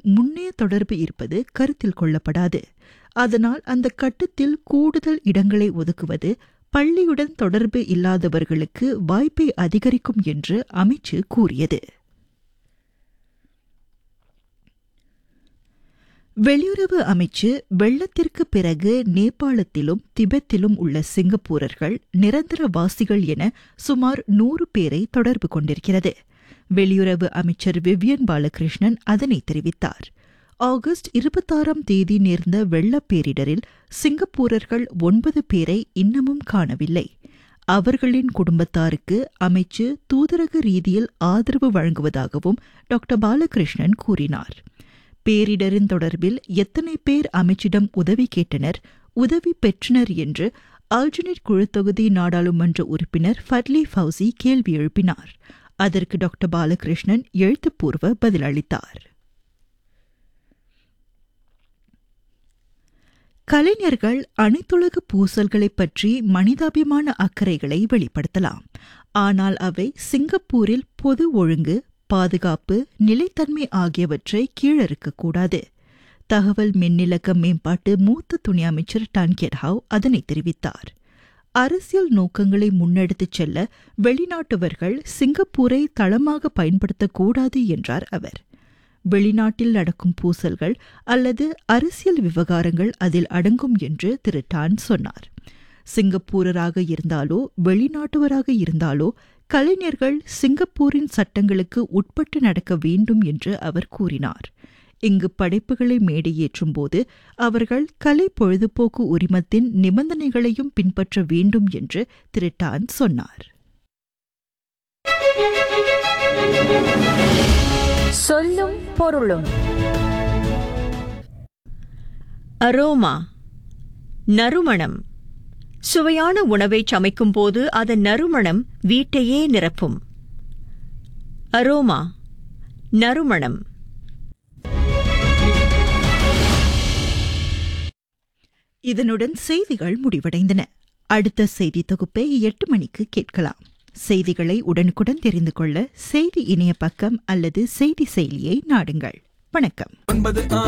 முன்னே தொடர்பு இருப்பது கருத்தில் கொள்ளப்படாது அதனால் அந்த கட்டத்தில் கூடுதல் இடங்களை ஒதுக்குவது பள்ளியுடன் தொடர்பு இல்லாதவர்களுக்கு வாய்ப்பை அதிகரிக்கும் என்று அமைச்சு கூறியது வெளியுறவு அமைச்சு வெள்ளத்திற்கு பிறகு நேபாளத்திலும் திபெத்திலும் உள்ள சிங்கப்பூரர்கள் நிரந்தரவாசிகள் என சுமார் நூறு பேரை தொடர்பு கொண்டிருக்கிறது வெளியுறவு அமைச்சர் விவியன் பாலகிருஷ்ணன் அதனை தெரிவித்தார் ஆகஸ்ட் இருபத்தாறாம் தேதி நேர்ந்த வெள்ளப்பேரிடரில் சிங்கப்பூரர்கள் ஒன்பது பேரை இன்னமும் காணவில்லை அவர்களின் குடும்பத்தாருக்கு அமைச்சு தூதரக ரீதியில் ஆதரவு வழங்குவதாகவும் டாக்டர் பாலகிருஷ்ணன் கூறினார் பேரிடரின் தொடர்பில் எத்தனை பேர் அமைச்சிடம் உதவி கேட்டனர் உதவி பெற்றனர் என்று ஆல்ஜினேட் குழு தொகுதி நாடாளுமன்ற உறுப்பினர் ஃபட்லி ஃபவுசி கேள்வி எழுப்பினார் அதற்கு டாக்டர் பாலகிருஷ்ணன் எழுத்துப்பூர்வ பதிலளித்தார் கலைஞர்கள் அனைத்துலக பூசல்களை பற்றி மனிதாபிமான அக்கறைகளை வெளிப்படுத்தலாம் ஆனால் அவை சிங்கப்பூரில் பொது ஒழுங்கு பாதுகாப்பு நிலைத்தன்மை ஆகியவற்றை கீழறுக்கக்கூடாது தகவல் மின்னிலக்க மேம்பாட்டு மூத்த துணை அமைச்சர் டான்கெட் ஹவ் அதனை தெரிவித்தார் அரசியல் நோக்கங்களை முன்னெடுத்துச் செல்ல வெளிநாட்டவர்கள் சிங்கப்பூரை தளமாக பயன்படுத்தக்கூடாது என்றார் அவர் வெளிநாட்டில் நடக்கும் பூசல்கள் அல்லது அரசியல் விவகாரங்கள் அதில் அடங்கும் என்று திரு டான் சொன்னார் சிங்கப்பூரராக இருந்தாலோ வெளிநாட்டவராக இருந்தாலோ கலைஞர்கள் சிங்கப்பூரின் சட்டங்களுக்கு உட்பட்டு நடக்க வேண்டும் என்று அவர் கூறினார் இங்கு படைப்புகளை மேடையேற்றும் போது அவர்கள் கலை பொழுதுபோக்கு உரிமத்தின் நிபந்தனைகளையும் பின்பற்ற வேண்டும் என்று திரு டான் சொன்னார் சொல்லும் பொருளும் அரோமா நறுமணம் சுவையான உணவை சமைக்கும் போது அதன் நறுமணம் வீட்டையே நிரப்பும் அரோமா நறுமணம் இதனுடன் செய்திகள் முடிவடைந்தன அடுத்த செய்தி தொகுப்பை எட்டு மணிக்கு கேட்கலாம் செய்திகளை உடனுக்குடன் தெரிந்து கொள்ள செய்தி இணைய பக்கம் அல்லது செய்தி செயலியை நாடுங்கள் வணக்கம்